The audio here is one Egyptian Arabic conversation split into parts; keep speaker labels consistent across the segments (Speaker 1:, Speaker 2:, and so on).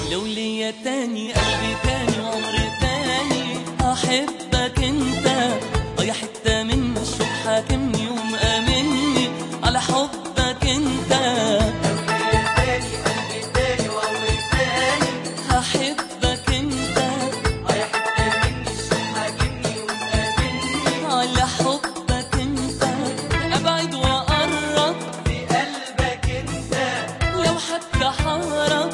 Speaker 1: لو ليا تاني قلبي تاني وعمري تاني احبك انت ضيع حته من الشوق حاكمني ومأمني على حبك انت هحبك انت على حبك انت ابعد واقرب لو حتى حارب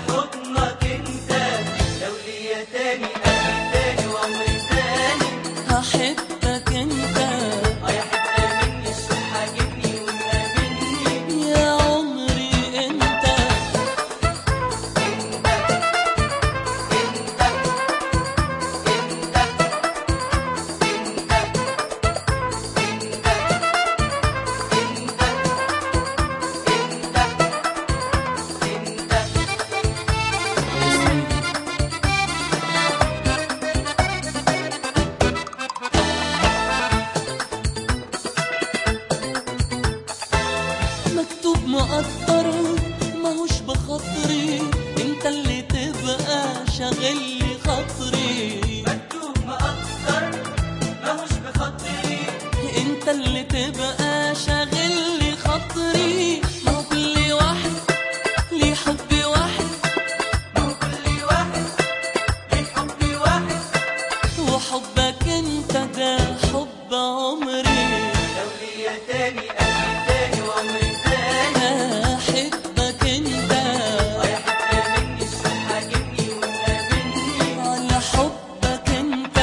Speaker 1: هحبك انت يا عمري انت مكتوب مقدر ماهوش بخاطري انت اللي تبقى شاغل لي خاطري انت اللي تبقى شاغل لي خاطري ما هو كل واحد ليه حب واحد وحبك انت ده حب عمري احبك انت على حبك انت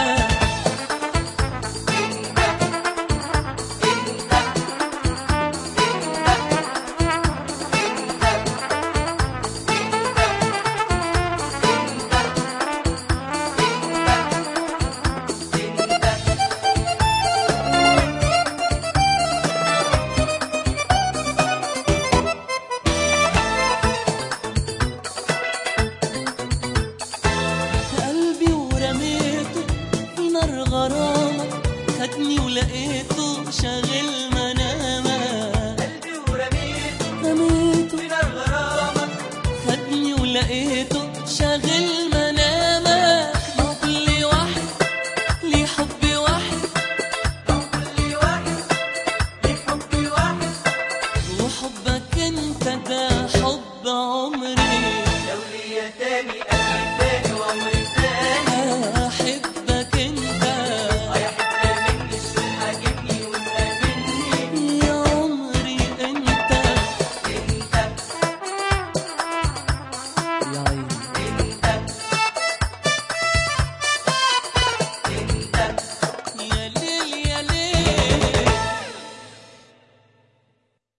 Speaker 1: قلبي ورميته في نار غرامك خدني ولقيته شاغل منامك رميته خدني ولقيته شاغل